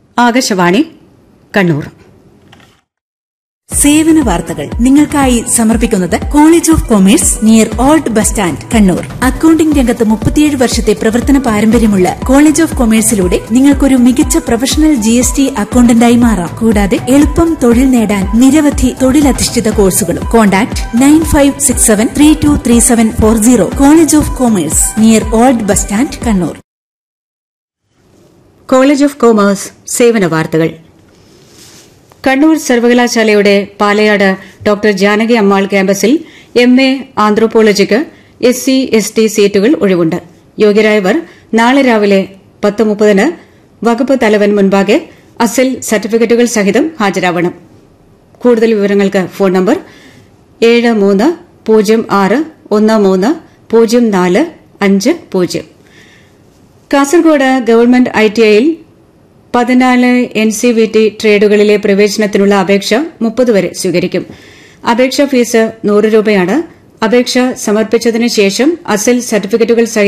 ആകാശവാണി കണ്ണൂർ സേവന വാർത്തകൾ നിങ്ങൾക്കായി സമർപ്പിക്കുന്നത് college of commerce near old bus stand Kannur accounting രംഗത്ത് മുപ്പത്തിയേഴ് വർഷത്തെ പ്രവർത്തന പാരമ്പര്യമുള്ള കോളേജ് ഓഫ് കൊമേഴ്സിലൂടെ നിങ്ങൾക്കൊരു മികച്ച പ്രൊഫഷണൽ ജി എസ് ടി അക്കൌണ്ടന്റായി മാറാം കൂടാതെ എളുപ്പം തൊഴിൽ നേടാൻ നിരവധി തൊഴിലധിഷ്ഠിത കോഴ്സുകളും contact nine five six seven three two three seven four zero college of commerce near old bus stand Kannur college of commerce സേവന വാർത്തകൾ കണ്ണൂർ സർവകലാശാലയുടെ പാലയാട് ഡോക്ടർ ജാനകി അമ്മാൾ ക്യാമ്പസിൽ എം എ ആന്ത്രോപോളജിക്ക് എസ് സി എസ് ടി സീറ്റുകൾ ഒഴിവുണ്ട് യോഗ്യരായവർ നാളെ രാവിലെ പത്ത് മുപ്പതിന് വകുപ്പ് തലവൻ മുൻപാകെ അസിൽ സർട്ടിഫിക്കറ്റുകൾ സഹിതം ഹാജരാവണം കൂടുതൽ വിവരങ്ങൾക്ക് ഫോൺ നമ്പർ ഏഴ് മൂന്ന് പൂജ്യം ആറ് ഒന്ന് മൂന്ന് പൂജ്യം നാല് അഞ്ച് പൂജ്യം കാസർഗോഡ് ഗവൺമെന്റ് ഐടിഐയിൽ പതിനാല് എൻ സി വി ടി ട്രേഡുകളിലെ പ്രവേശനത്തിനുള്ള അപേക്ഷ മുപ്പത് വരെ സ്വീകരിക്കും അപേക്ഷാ ഫീസ് നൂറ് രൂപയാണ് അപേക്ഷ സമർപ്പിച്ചതിന് ശേഷം അസൽ സർട്ടിഫിക്കറ്റുകൾ സഹിതം